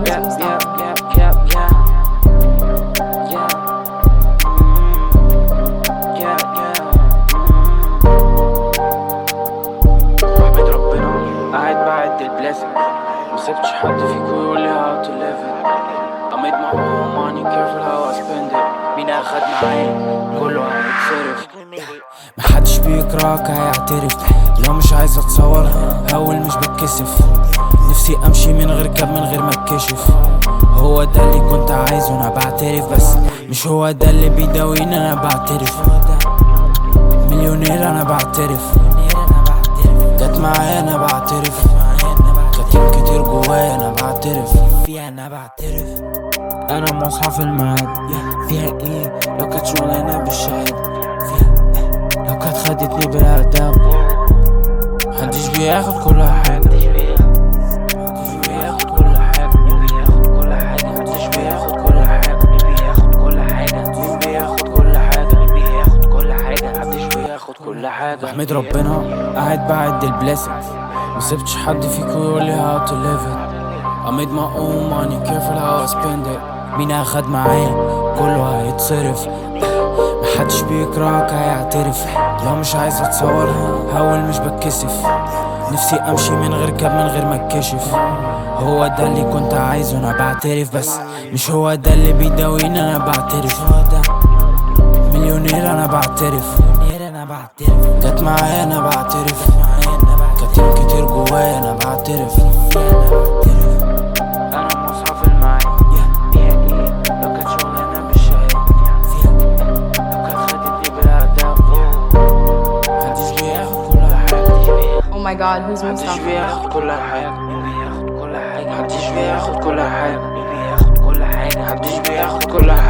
who's yeah, Mustafa? yeah, yeah, yeah, yeah. Yeah. Yeah, yeah. بحمد ربنا قاعد بعد البلاسنج مسبتش حد فيكو يقول لي how to live it I made my own money careful how I spend it مين اخد معايا كله هيتصرف محدش بيكرهك هيعترف لو مش عايز اتصور هقول مش بتكسف نفسي امشي من غير كاب من غير ما اتكشف هو ده اللي كنت عايزه انا بعترف بس مش هو ده اللي بيداويني انا بعترف مليونير انا بعترف جت معايا انا بعترف كتير كتير جوايا انا بعترف فيها انا بعترف انا مصحف الميعاد فيها ايه لو كانت شغلانه بالشهاد فيها لو كانت خدتني بالأدب محدش بياخد كل حاجة محدش بياخد كل حاجة مين بياخد كل حاجة محدش بياخد كل حاجة مين بياخد كل حاجة مين بياخد كل حاجة مين بياخد كل حاجة محدش بياخد كل حاجة بحمد ربنا قاعد بعد البلاسنجز مسبتش حد فيكو يقول لي how to live it I made my own money careful how I spend it مين اخد معايا كله هيتصرف محدش بيكرهك هيعترف لو مش عايز اتصور هقول مش بتكسف نفسي امشي من غير كاب من غير ما اتكشف هو ده اللي كنت عايزه انا بعترف بس مش هو ده اللي بيداويني انا بعترف مليونير انا بعترف جت معايا انا بعترف كتير كتير جوايا انا بعترف انا مصحف المعاد فيها ايه لو كانت شغلانه بالشهاد لو كانت خدتني بالادب محدش بياخد كل حاجه Oh my god, who's محدش Mustafa? بياخد كل حاجه مين بياخد كل حاجه محدش بياخد كل حاجه مين بياخد كل حاجه محدش بياخد كل حاجه